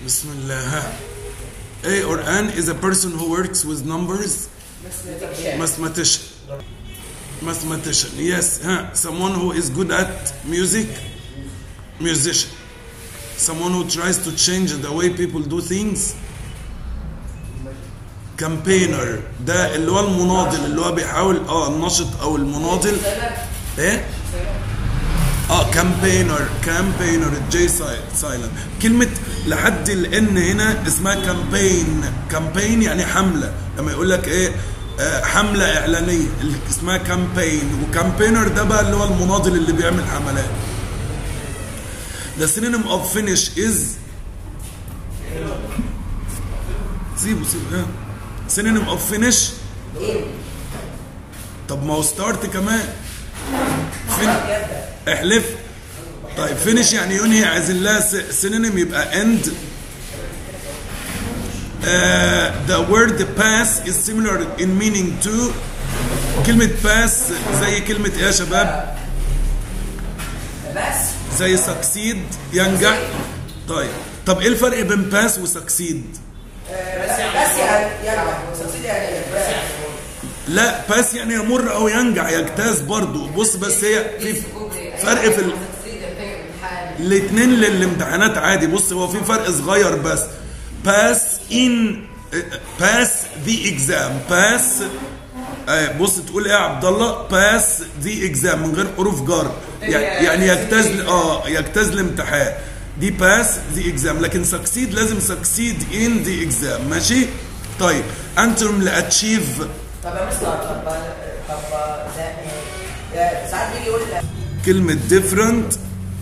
Bismillah. A or an is a person who works with numbers. Mathematician. Mathematician. Yes. Huh. Someone who is good at music. Musician. Someone who tries to change the way people do things. campaigner ده اللي هو المناضل اللي هو بيحاول اه النشط او المناضل ايه اه كامبينر كامبينر الجي سايلنت كلمة لحد الان هنا اسمها كامبين كامبين يعني حملة لما يقول لك ايه آه حملة اعلانية اللي اسمها كامبين وكامبينر ده بقى اللي هو المناضل اللي بيعمل حملات The synonym of finish is سيبه سيبه اه synonym of finish طب ما هو ستارت كمان فين احلف طيب فينش يعني ينهي عايزين لها سينونيم يبقى end uh, the word pass is similar in meaning to كلمة pass زي كلمة ايه يا شباب؟ بس زي succeed ينجح طيب طب ايه الفرق بين pass و succeed؟ بس يعني ينجح سبسيدي يعني بس لا باس يعني يمر او ينجح يجتاز برضو بص بس هي في فرق في ال... الاثنين للامتحانات عادي بص هو في فرق صغير بس باس ان باس ذا اكزام باس بص تقول ايه يا عبد الله باس ذا اكزام من غير حروف جر يعني يعني يجتاز اه يجتاز الامتحان دي باس ذا اكزام لكن سكسيد لازم سكسيد ان ذا اكزام ماشي طيب انتم لاتشيف طب يا مستر طب طب ده يعني ساعات بيجي يقول لك كلمة different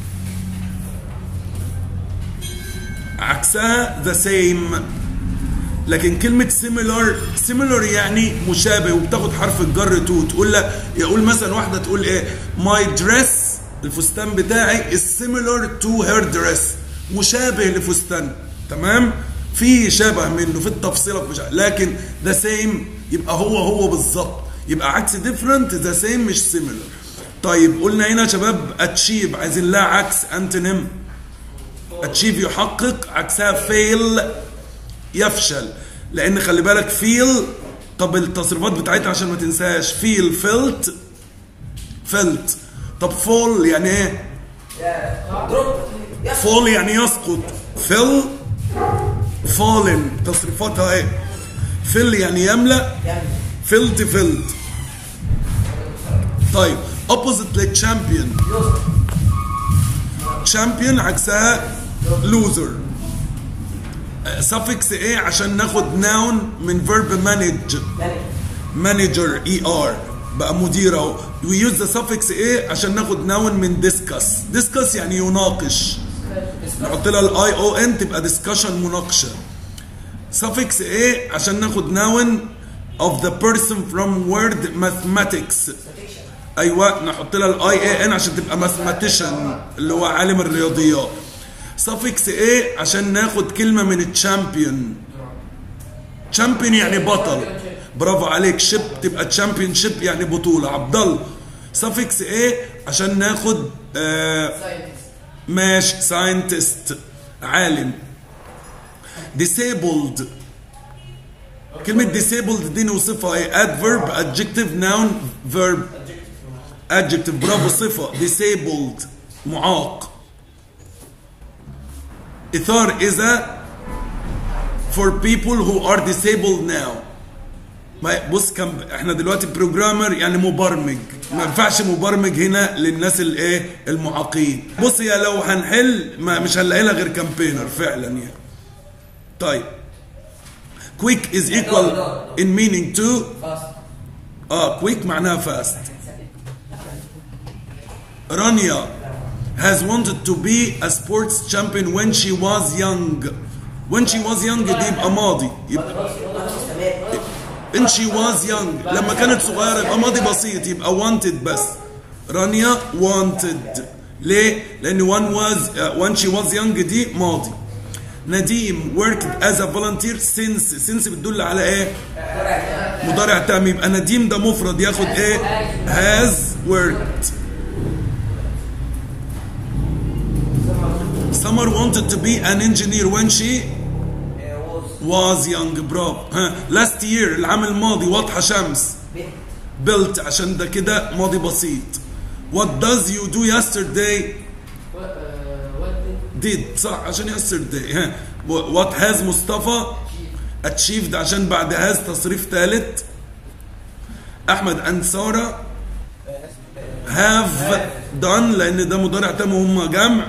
عكسها the same لكن كلمة similar similar يعني مشابه وبتاخد حرف الجر تو تقول لا يقول مثلا واحدة تقول ايه my dress الفستان بتاعي is similar to her dress مشابه لفستان تمام في شبه منه في التفصيلة مش لكن the same يبقى هو هو بالظبط يبقى عكس different the same مش similar طيب قلنا هنا يا شباب اتشيف عايزين لها عكس انتونيم اتشيف يحقق عكسها فيل يفشل لان خلي بالك فيل طب التصريفات بتاعتها عشان ما تنساش فيل فيلت فيلت طب فول يعني ايه دروب فول يعني يسقط فيل فولن تصريفاتها ايه فيل يعني يملأ فيلت فيلت طيب opposite للتشامبيون تشامبيون عكسها لوزر suffix ايه عشان ناخد noun من verb manage manager اي ار بقى مدير اهو we use the suffix ايه عشان ناخد noun من discuss discuss يعني يناقش نحط لها الاي او ان تبقى discussion مناقشه suffix ايه عشان ناخد noun of the person from word mathematics ايوه نحط لها الاي اي ان عشان تبقى ماثماتيشن اللي هو عالم الرياضيات suffix ايه عشان ناخد كلمه من الشامبيون تشامبيون يعني بطل برافو عليك شيب تبقى تشامبيون شيب يعني بطوله عبد الله suffix ايه عشان ناخد آه ماشي ساينتست عالم disabled كلمة disabled دي نوصفها ايه adverb adjective noun verb adjective برافو صفة disabled معاق إثار إذا for people who are disabled now ما بص كم احنا دلوقتي بروجرامر يعني مبرمج ما ينفعش مبرمج هنا للناس الايه المعاقين بص يا لو هنحل ما مش هنلاقي لها غير كامبينر فعلا يعني طيب quick is equal in meaning to اه quick معناها fast رانيا has wanted to be a sports champion when she was young when she was young دي يبقى ماضي يبقى when she was young لما كانت صغيرة يبقى ماضي بسيط يبقى wanted بس رانيا wanted ليه؟ لأن one was uh, when she was young دي ماضي نديم worked as a volunteer since since بتدل على ايه؟ مضارع تام يبقى نديم ده مفرد ياخد ايه؟ has worked Summer wanted to be an engineer when she was was young برافو ها last year العام الماضي واضحة شمس bit built عشان ده كده ماضي بسيط what does you do yesterday What, uh, what did did صح عشان yesterday ها what has مصطفى achieved عشان بعد has تصريف ثالث احمد and ساره have done لان ده مضارع تام وهم جمع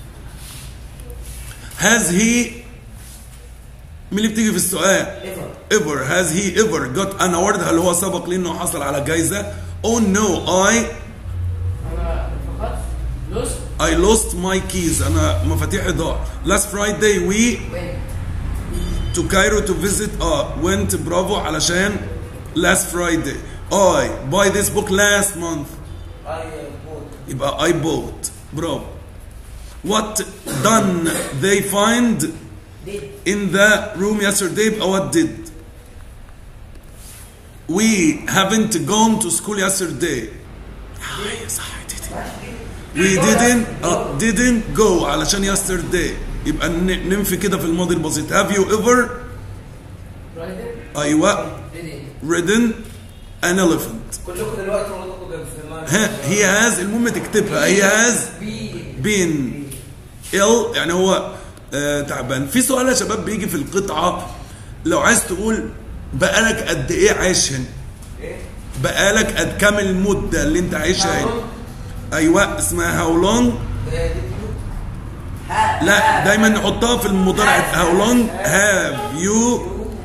has he مين اللي بتيجي في السؤال ever ever has he ever got an award هل هو سبق لي انه حصل على جايزه oh no I أنا فقط lost I lost my keys انا مفاتيحي ضاع last Friday we when to Cairo to visit اه went برافو علشان last Friday I buy this book last month I uh, bought يبقى I bought برافو what done they find did in the room yesterday يبقى what did we haven't gone to school yesterday آه، صح didn't. we didn't uh, didn't go علشان yesterday يبقى ن- ننفي كده في الماضي البسيط have you ever riding ايوه reading ridden an elephant كلكم دلوقتي ولادكم جنب في المال ها he has المهم تكتبها he has بي been ill يعني هو آه تعبان في سؤال يا شباب بيجي في القطعة لو عايز تقول بقالك قد ايه عايش هنا ايه بقالك قد كام المدة اللي انت عايشها هنا ايوه اسمها how long ده did you ها لا دايما نحطها في المضارع how long have you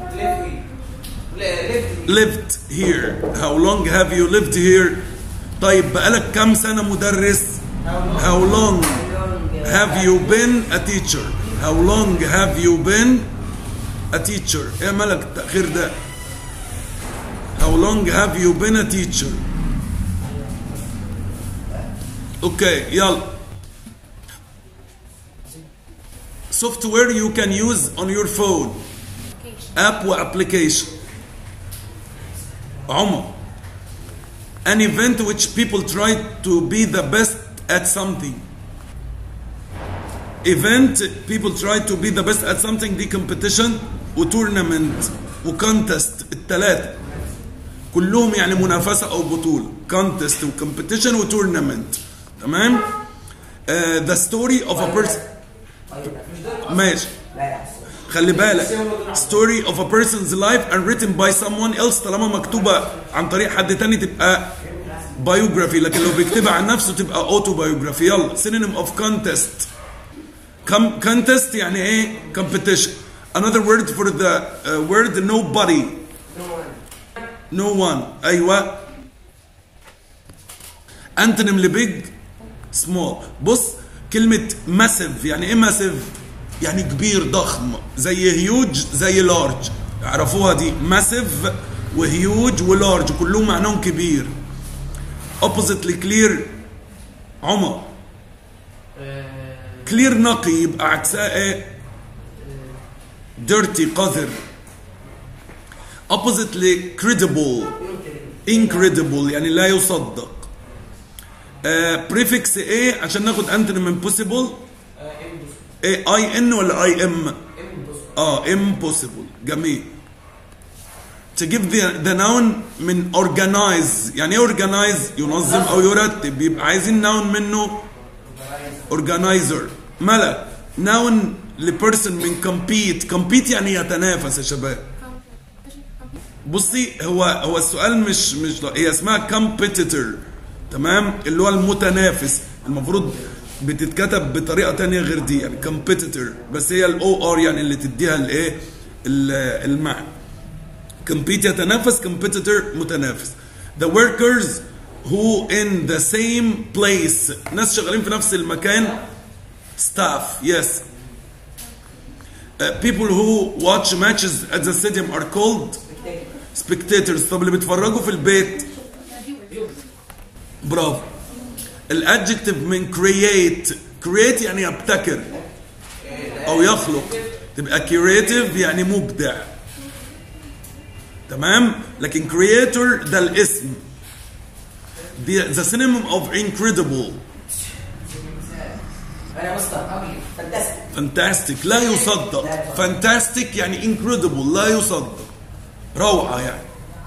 lived lived here how long have you lived here طيب بقالك كام سنة مدرس how long have you been a teacher how long have you been a teacher ايه مالك التأخير ده how long have you been a teacher اوكي يلا software you can use on your phone app وapplication عمر an event which people try to be the best at something event people try to be the best at something دي competition وتورنمنت وكونتست الثلاثة كلهم يعني منافسة أو بطولة contest وكومبيتيشن وتورنمنت تمام uh, the story of a person طيب مش ده ماشي لا يحصل خلي بالك story of a person's life and written by someone else طالما مكتوبة عن طريق حد تاني تبقى biography لكن لو بيكتبها عن نفسه تبقى autobiography يلا synonym of contest Com- contest يعني ايه competition another word for the uh, word nobody no one ايوه antonym لبيج small بص كلمة massive يعني ايه massive يعني كبير ضخم زي huge زي large اعرفوها دي massive وهيوج ولارج كلهم معناهم كبير opposite لكلير عمر كلير نقي يبقى عكسها ايه dirty قذر opposite ل credible incredible يعني لا يصدق آه prefix ايه عشان ناخد antonym impossible ايه اي ان ولا اي ام اه impossible جميل to give the, the noun من organize يعني ايه organize ينظم او يرتب يبقى عايزين noun منه organizer ملك noun لبرسون من compete compete يعني يتنافس يا شباب بصي هو هو السؤال مش مش هي اسمها competitor تمام اللي هو المتنافس المفروض بتتكتب بطريقه تانية غير دي يعني competitor بس هي الاو ار يعني اللي تديها الايه ال- المعنى compete يتنافس competitor متنافس the workers who in the same place ناس شغالين في نفس المكان staff yes Uh, people who watch matches at the stadium are called spectators طب اللي بيتفرجوا في البيت برافو الادجكتيف من create create يعني يبتكر او يخلق تبقى creative يعني مبدع تمام لكن creator ده الاسم the, the synonym of incredible انا مستر قبلي فانتستيك فانتاستيك لا يصدق فانتاستيك يعني انكريدبل لا يصدق روعة يعني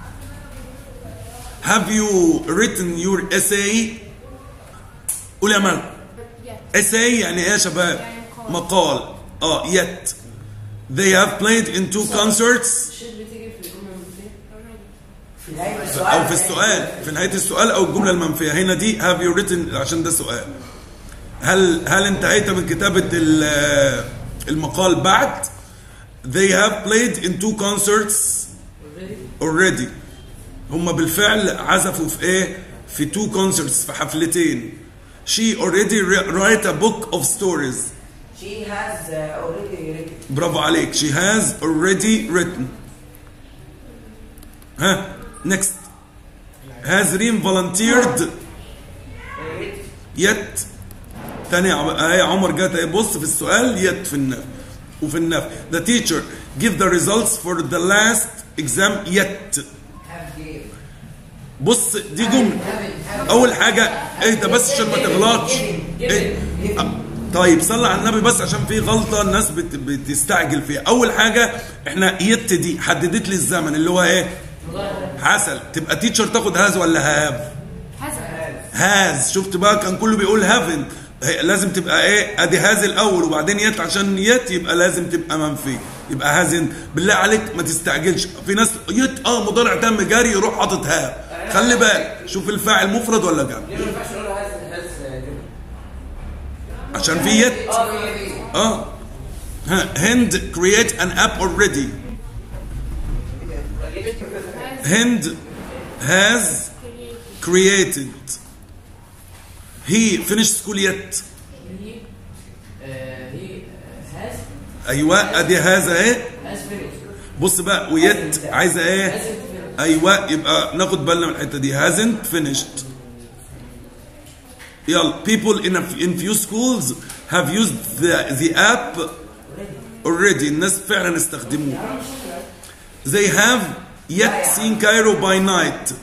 Have you written your essay قول يا مرة essay يعني ايه يا شباب يعني مقال. مقال اه yet they have played in two concerts الشيت بتيجي في الجمله المنفيه في نهاية السؤال او في السؤال في نهايه السؤال او الجمله المنفيه هنا دي have you written عشان ده سؤال هل هل انتهيت من كتابه ال- المقال بعد they have played in two concerts اوريدي already هم بالفعل عزفوا في ايه في two concerts في حفلتين she already write a book of stories She has uh, already written. برافو عليك she has already written ها next has Reem volunteered yet تاني يا عم- آه يا عمر جت اهي بص في السؤال yet في النفي وفي النفي the teacher give the results for the last exam yet Have gave. بص دي جمله اول حاجه اهدى بس عشان ما تغلطش إيه؟ آه، طيب صلي على النبي بس عشان في غلطه الناس بت... بتستعجل فيها اول حاجه احنا يت دي حددت لي الزمن اللي هو ايه حسن تبقى تيتشر تاخد هاز ولا هاف حسن هاز شفت بقى كان كله بيقول هافن لازم تبقى ايه ادي هاز الاول وبعدين يت عشان يت يبقى لازم تبقى منفي يبقى هازن بالله عليك ما تستعجلش في ناس يت اه مضارع تم جاري يروح حاطط هاف خلي بالك شوف الفاعل مفرد ولا جمع ليه ما ينفعش نقول هاز هاز جمله عشان في يت اه في في اه ها هند create an app already هند has created he finished school yet هي آه، هي هاز ايوه ادي هذا ايه هاز فينيش بص بقى ويت عايزه ايه هاز فينيش ايوه يبقى ناخد بالنا من الحته دي hasn't finished يلا people in a, in few schools have used the, the app already الناس فعلا استخدموه they have yet seen Cairo by night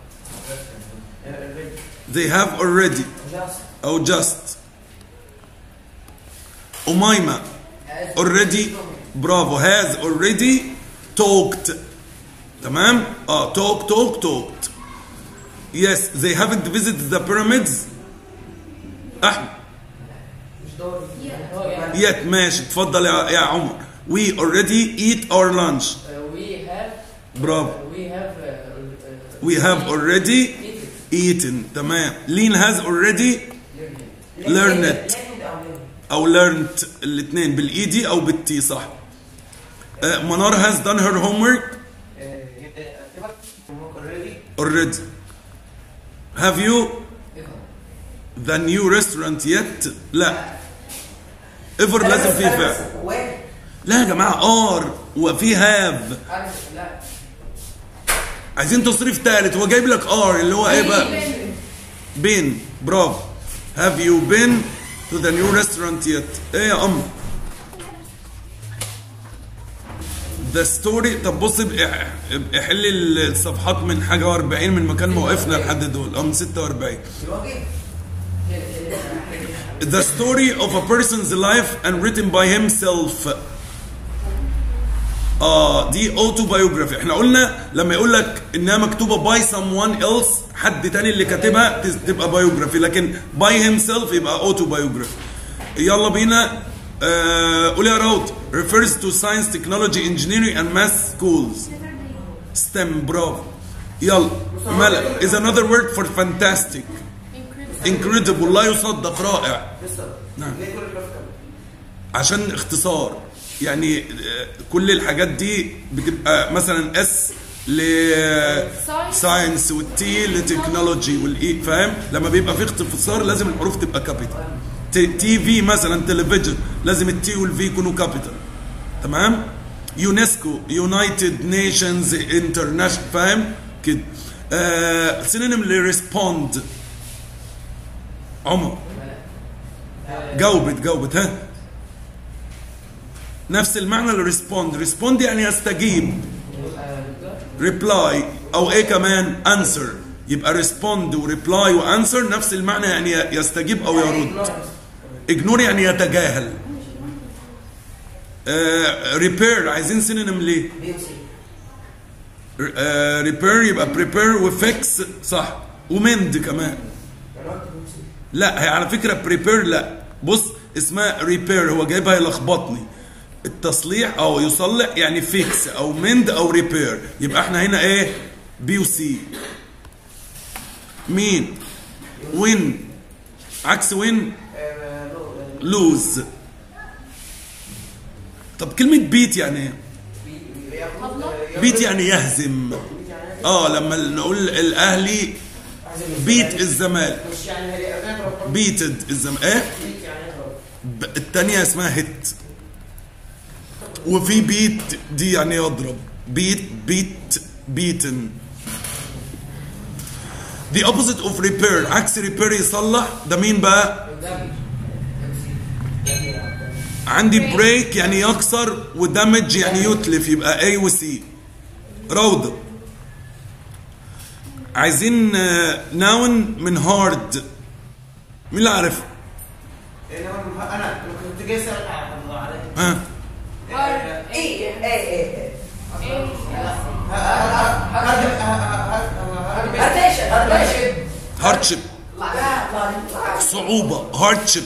they have already Just. أو just أميمة already برافو has already talked تمام اه talk talk talked yes they haven't visited the pyramids أحمد هو يعني yet ماشي اتفضل يا, يا عمر we already eat our lunch وي هاف برافو وي هاف we have already eaten تمام لين has already learned it Learned أو learned. او learned الاثنين بالايدي او بالتي صح آه، منار has done her homework already have you the new restaurant yet لا ever لازم في فعل وين؟ لا يا جماعه ار وفي have عارف لا عايزين تصريف ثالث هو جايب لك ار اللي هو ايه بقى been برافو have you been to the new restaurant yet ايه يا ام the story طب بص ابقى ابقى حل الصفحات من حاجه و40 من مكان ما وقفنا لحد دول اه من 46 الواجب. The story of a person's life and written by himself. اه دي autobiography احنا قلنا لما يقول لك انها مكتوبه by someone else حد تاني اللي كاتبها تز- تبقى biography لكن by himself يبقى autobiography يلا بينا آه قول يا راوت refers to science technology engineering and math schools STEM برافو يلا ملك is another word for fantastic incredible لا يصدق رائع نعم عشان اختصار يعني آه، كل الحاجات دي بتبقى مثلا اس ل ساينس والتي لتكنولوجي والاي فاهم لما بيبقى في اختصار لازم الحروف تبقى كابيتال تي في مثلا تلفزيون لازم التي والفي يكونوا كابيتال تمام يونسكو يونايتد نيشنز انترناشونال فاهم كده آه سينونيم لريسبوند عمر جاوبت جاوبت ها نفس المعنى لريسبوند ريسبوند يعني يستجيب ريبلاي او ايه كمان انسر يبقى ريسبوند وريبلاي وانسر نفس المعنى يعني يستجيب او يرد اجنور يعني يتجاهل ريبير عايزين سينونيم ليه بي وسي ريبير يبقى بريبير وفيكس صح ومند كمان انا قلت بي وسي لا هي على فكره بريبير لا بص اسمها ريبير هو جايبها يلخبطني التصليح او يصلح يعني فيكس او مند او ريبير يبقى احنا هنا ايه بي وسي مين وين عكس وين آه، لو- آه، لوز طب كلمة بيت يعني ايه؟ بي- بياخد- آه، بيت يعني يهزم بيت يعني اه لما نقول الاهلي أحزم بيت الزمالك. الزمالك مش يعني هي بيضرب بيتد الزمالك ايه؟ بيت يعني يضرب ب- التانية اسمها هيت وفي بيت دي يعني يضرب بيت بيت بيتن The opposite of repair عكس repair يصلح ده مين بقى؟ عندي بريك يعني يكسر ودمج يعني يتلف يبقى A و C روضة عايزين ناون من هارد مين اللي عارف؟ إنما انا لو كنت جاي اسال الله عليك ها ايه ايه ايه هاتيشن هاتيشن هاردشيب لا لا صعوبة هاردشيب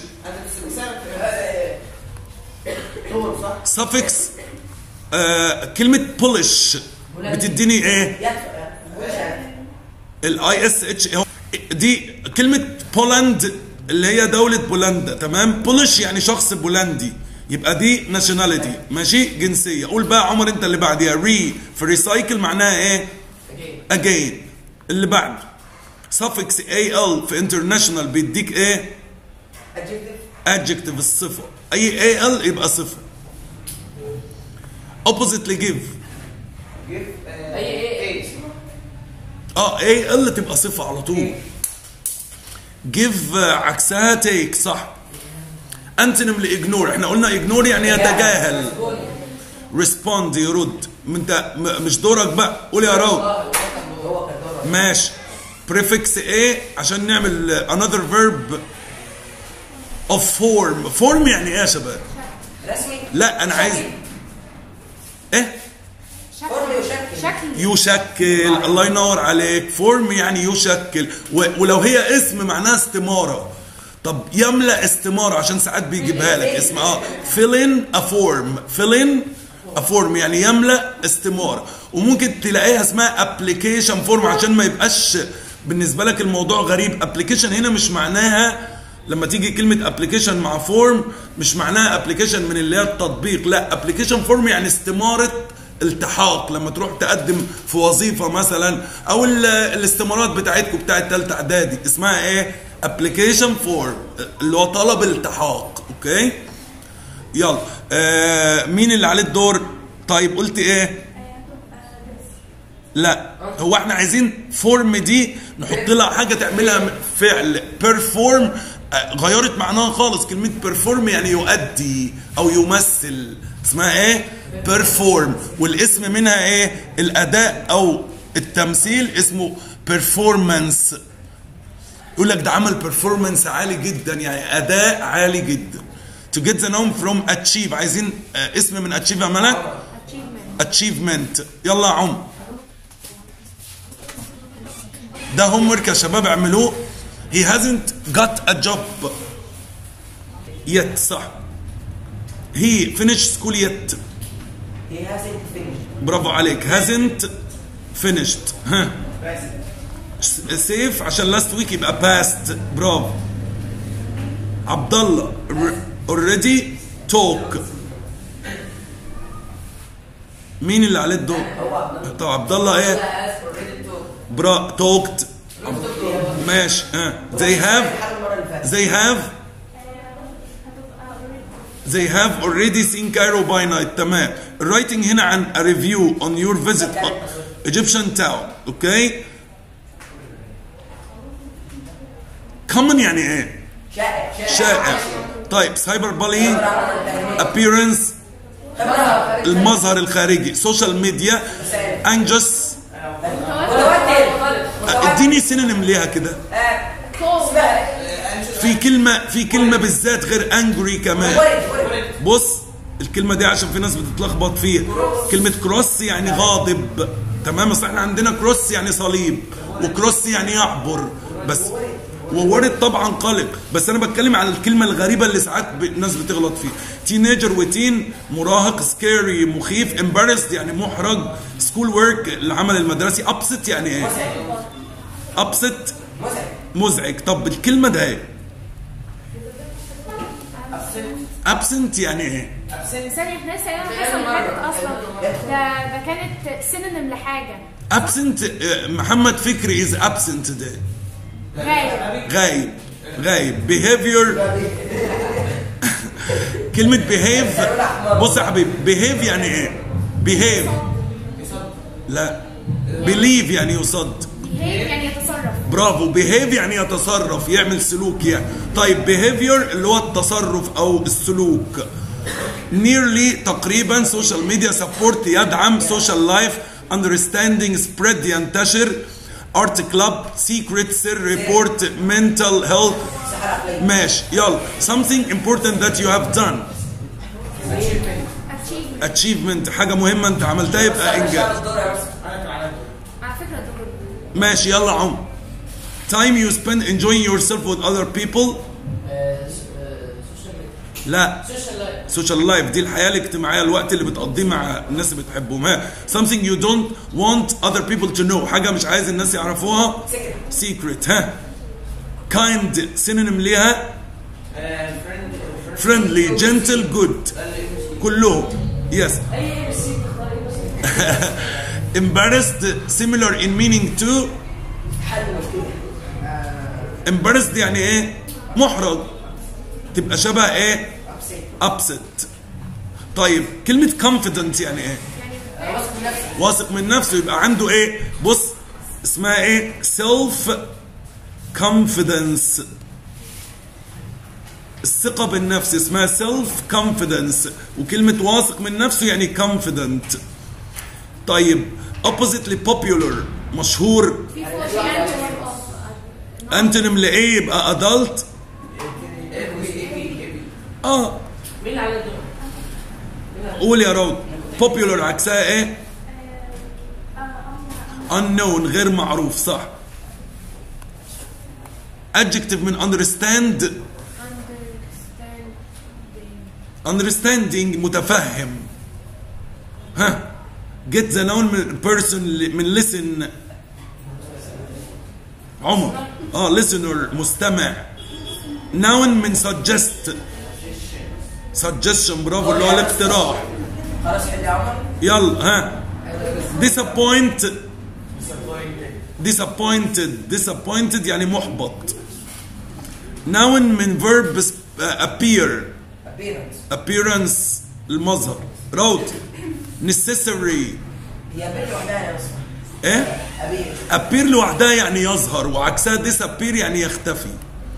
طول صح؟ suffix آه كلمة بولش بتديني ايه؟ يدفع الاي اس اتش دي كلمة بولند اللي هي دولة بولندا تمام؟ بولش يعني شخص بولندي يبقى دي ناشوناليتي ماشي جنسية قول بقى عمر انت اللي بعديها ري في ريسايكل معناها ايه؟ اجين اللي بعده suffix اي ال في انترناشونال بيديك ايه؟ adjective الصفة اي اي ال يبقى صفة opposite لجيف اي اي اي اه اي ال تبقى صفة على طول جيف عكسها تيك صح انتونيم لاجنور احنا قلنا اجنور يعني يتجاهل ريسبوند يرد ما انت م- مش دورك بقى قول يا راو هو كان دور ماشي بريفكس ايه عشان نعمل another verb of form form يعني ايه يا شباب رسمي لا انا عايز ايه فورم يشكل شكل يشكل الله ينور عليك فورم يعني يشكل و- ولو هي اسم معناها استمارة طب يملأ استمارة عشان ساعات بيجيبها لك اسم اه fill in a form fill in a form يعني يملأ استمارة وممكن تلاقيها اسمها application form عشان ما يبقاش بالنسبة لك الموضوع غريب application هنا مش معناها لما تيجي كلمة ابلكيشن مع فورم مش معناها ابلكيشن من اللي هي التطبيق لا ابلكيشن فورم يعني استمارة التحاق لما تروح تقدم في وظيفة مثلا او ال- الاستمارات بتاعتكم بتاعت تالتة اعدادي اسمها ايه ابلكيشن فورم اللي هو طلب التحاق اوكي يلا آه مين اللي عليه الدور طيب قلت ايه لا هو احنا عايزين فورم دي نحط لها حاجه تعملها فعل بيرفورم غيرت معناها خالص كلمه بيرفورم يعني يؤدي او يمثل اسمها ايه بيرفورم والاسم منها ايه الاداء او التمثيل اسمه بيرفورمانس يقول لك ده عمل بيرفورمانس عالي جدا يعني اداء عالي جدا to get the noun from achieve عايزين آه، اسم من achieve يا ملك achievement achievement يلا يا عم ده هوم ورك يا شباب اعملوه he hasn't got a job yet صح he finished school yet he hasn't finished برافو عليك hasn't finished ها بس سيف عشان لاست ويك يبقى باست برافو عبد الله اوريدي توك مين اللي عليه الدور؟ طب عبد الله ايه؟ has already told برا توكت ماشي ها they have لحد المره اللي فاتت they have they have already seen Cairo by night تمام الرايتنج هنا عن a review on your visit on Egyptian town اوكي common يعني ايه شائع شائع طيب سايبر بولينج appearance المظهر الخارجي سوشيال ميديا انجس متوتر اديني سينونيم ليها كده cold في كلمة في كلمة بالذات غير انجري كمان ورد ورد بص الكلمه دي عشان في ناس بتتلخبط فيها كلمه كروس يعني غاضب تمام اصل احنا عندنا كروس يعني صليب وكروس يعني يعبر بس وورد طبعا قلق بس انا بتكلم على الكلمه الغريبه اللي ساعات ب- الناس بتغلط فيها تينيجر وتين مراهق سكيري مخيف امبارست يعني محرج سكول ورك العمل المدرسي ابسط يعني ايه ابسط مزعج مزعج طب الكلمه ده ايه ابسنت ابسنت يعني ايه ابسنت ثانية احنا لسه قايلين الحصة اللي فاتت اصلا ده ده كانت سينونيم لحاجة ابسنت محمد فكري از ابسنت ده غايب غايب غايب behavior كلمة behave بص يا حبيبي behave يعني ايه behave لا believe يعني يصد بيهيف يعني يتصرف برافو behave يعني يتصرف يعمل سلوك يعني طيب behavior اللي هو التصرف او السلوك nearly تقريبا social media support يدعم social life understanding spread ينتشر art club secret سر report mental health صحة عقلية ماشي يلا something important that you have done achievement achievement حاجة مهمة انت عملتها يبقى انجاز الدور يا مصر على فكرة دول ماشي يلا عم time you spend enjoying yourself with other people سوشيال ميديا لا سوشيال لايف سوشيال لايف دي الحياه الاجتماعيه الوقت اللي بتقضيه مع الناس اللي بتحبهم ها something you don't want other people to know حاجه مش عايز الناس يعرفوها secret ها kind synonym ليها friendly gentle good كلهم yes embarrassed similar in meaning to حل مشكلة embarrassed يعني ايه محرج تبقى شبه ايه ابسنت upset طيب كلمة confident يعني ايه واثق من نفسك واثق من نفسه يبقى عنده ايه بص اسمها ايه self confidence الثقة بالنفس اسمها self confidence وكلمة واثق من نفسه يعني confident طيب oppositely popular مشهور في فوق في انتونيم انتونيم لايه يبقى adult اه مين اللي على الدور؟ قول يا راجل popular عكسها ايه unknown غير معروف صح adjective من understand understanding متفهم ها get the noun من person اللي- من listen عمر اه listener مستمع noun من suggest suggestion برافو اللي هو الاقتراح خلاص حل يا عمر يلا ها disappoint disappointed disappointed يعني محبط noun من verb sp- appear appearance appearance المظهر روت necessary هي بنت لوحدها يا مصر ايه أبير appear لوحدها يعني يظهر وعكسها disappear يعني يختفي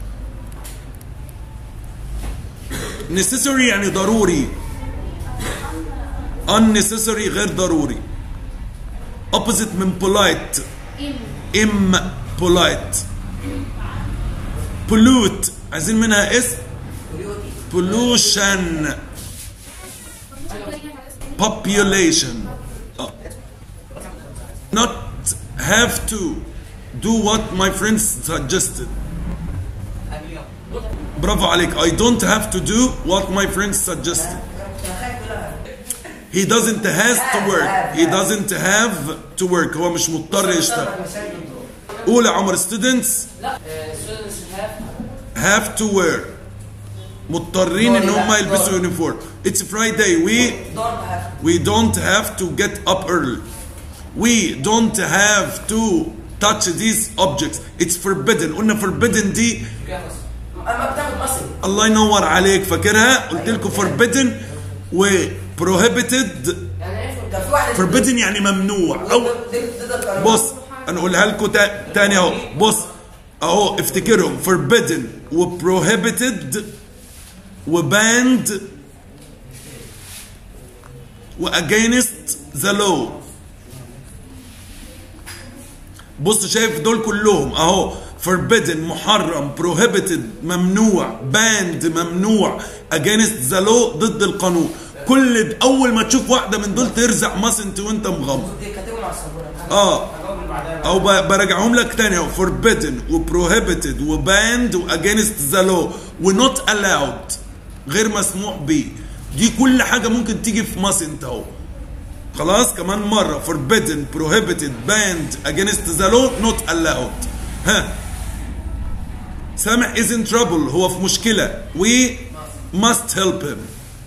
necessary يعني ضروري unnecessary غير ضروري opposite من polite ام impolite pollute عايزين منها اسم بيوتي pollution population آه. not have to do what my friends suggested برافو عليك I don't have to do what my friends suggested he doesn't has to work he doesn't have to work هو مش مضطر يشتغل قول يا عمر students لا ستودنتس هاف have to wear مضطرين ان هم يلبسوا يونيفورم it's Friday we دور هاف we don't have to get up early we don't have to touch these objects it's forbidden قلنا forbidden دي اما بتاخد مصري الله ينور عليك فاكرها قلت لكم forbidden و prohibited ده في واحد forbidden يعني ممنوع او ضد ضد القانون بص انا اقولها لكم تا- تاني اهو بص اهو افتكرهم forbidden و prohibited و banned و against the law بص شايف دول كلهم اهو forbidden محرم prohibited ممنوع banned ممنوع against the law ضد القانون كل اول ما تشوف واحده من دول ترزع ماسنت وانت مغمض دي كاتبهم على السبوره اه هجاوب اللي بعدها او ب- براجعهم لك تاني اهو forbidden و prohibited و banned و against the law و not allowed غير مسموح به دي كل حاجه ممكن تيجي في ماسنت اهو خلاص كمان مره forbidden prohibited banned against the law not allowed ها سامح is in trouble هو في مشكله we must help him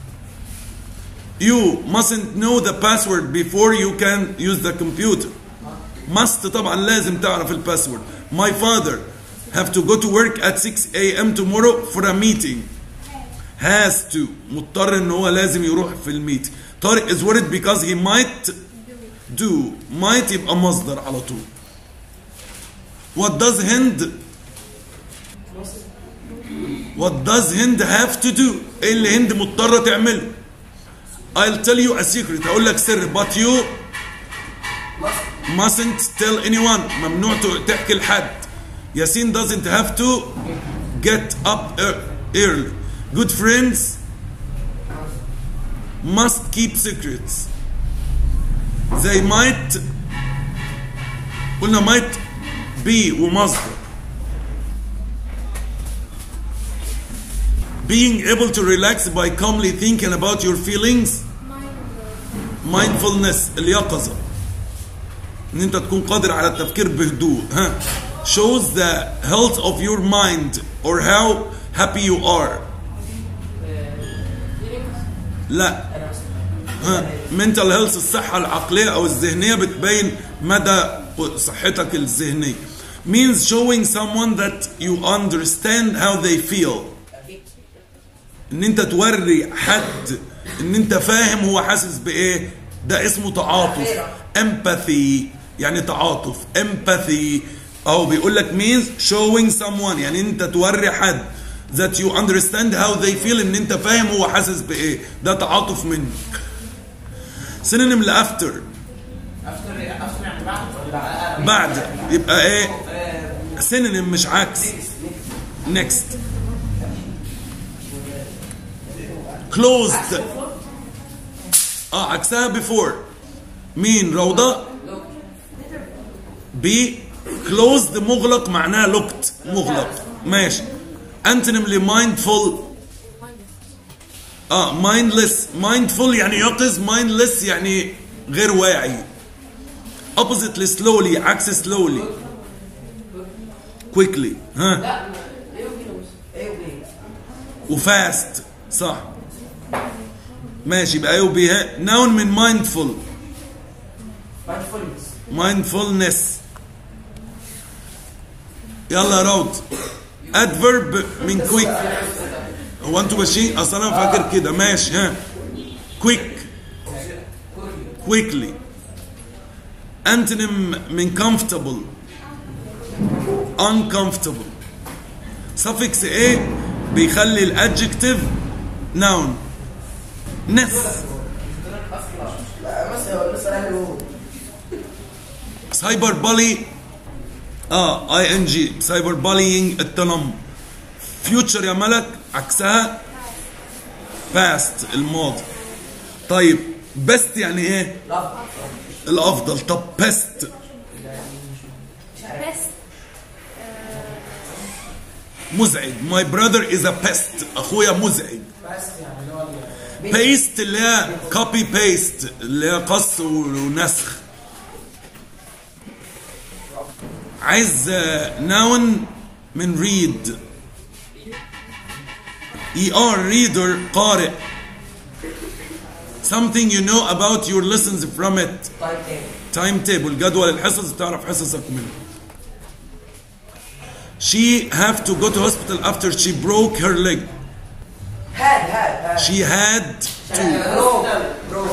you mustn't know the password before you can use the computer must طبعا لازم تعرف الباسورد my father have to go to work at 6 a.m. tomorrow for a meeting has to مضطر ان هو لازم يروح في الميت طارق is worried because he might do might يبقى مصدر على طول what does Hind what does Hind have to do ايه اللي هند مضطرة تعمله I'll tell you a secret هقول لك سر but you mustn't tell anyone ممنوع ت- تحكي لحد ياسين doesn't have to get up ear- early good friends must keep secrets they might قلنا might be ومصدر being able to relax by calmly thinking about your feelings mindfulness اليقظة ان انت تكون قادر على التفكير بهدوء ها shows the health of your mind or how happy you are لا ها mental health الصحة العقلية أو الذهنية بتبين مدى صحتك الذهنية means showing someone that you understand how they feel ان انت توري حد ان انت فاهم هو حاسس بايه ده اسمه تعاطف empathy يعني تعاطف empathy او بيقول لك means showing someone يعني انت توري حد that you understand how they feel ان انت فاهم هو حاسس بايه ده تعاطف منك سينونيم لافتر افتر افتر يعني بعد ولا بعد يبقى ايه سينونيم مش عكس next closed اه عكسها before مين روضة بي closed مغلق معناها locked مغلق ماشي انتونيم لمايندفul اه mindless mindful يعني يقظ mindless يعني غير واعي opposite ل slowly عكس slowly quickly ها لا ايه وكيلوز ايه وبيه وفاست صح ماشي يبقى ايوه بيها نون من مايندفول مايندفولنس mindfulness يلا يا روض adverb من quick هو انتوا ماشيين اصل انا فاكر كده ماشي ها quick quickly antonym من comfortable uncomfortable suffix ايه بيخلي الادجكتيف noun ness لا بس هو لسه قال هو سايبر بالي اه اي ان جي سايبر بالينج التنمر فيوتشر يا ملك عكسها باست الماضي طيب بست يعني ايه الافضل طب بست بس مزعج ماي براذر از ا بيست اخويا مزعج بيست اللي هي كوبي بيست اللي هي قص ونسخ عايز ناون من ريد اي ار ريدر قارئ something you know about your lessons from it طيب تاني تايم تيبل جدول الحصص تعرف حصصك منه she have to go to hospital after she broke her leg هاد هاد هاد she had to برو برو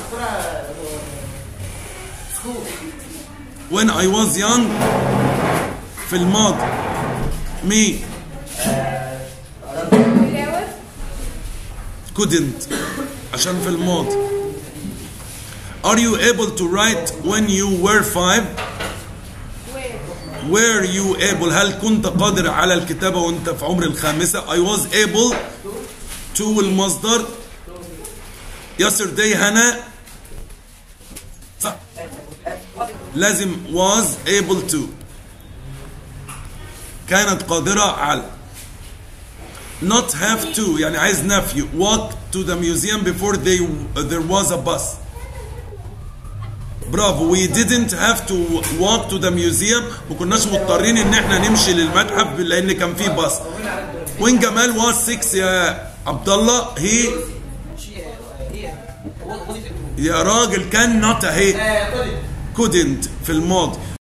when I was young في الماضي me مجاور couldn't عشان في الماضي are you able to write when you were five وير were you able هل كنت قادر على الكتابة وانت في عمر الخامسة I was able to المصدر yesterday هنا صح لازم was able to كانت قادرة على not have to يعني عايز نفي walk to the museum before they there was a bus برافو we didn't have to walk to the museum ما كناش مضطرين ان احنا نمشي للمتحف لان كان فيه باص وين جمال was 6 يا عبد الله هي شيء هي هو يا راجل كان not اهي آه، قولي. couldn't في الماضي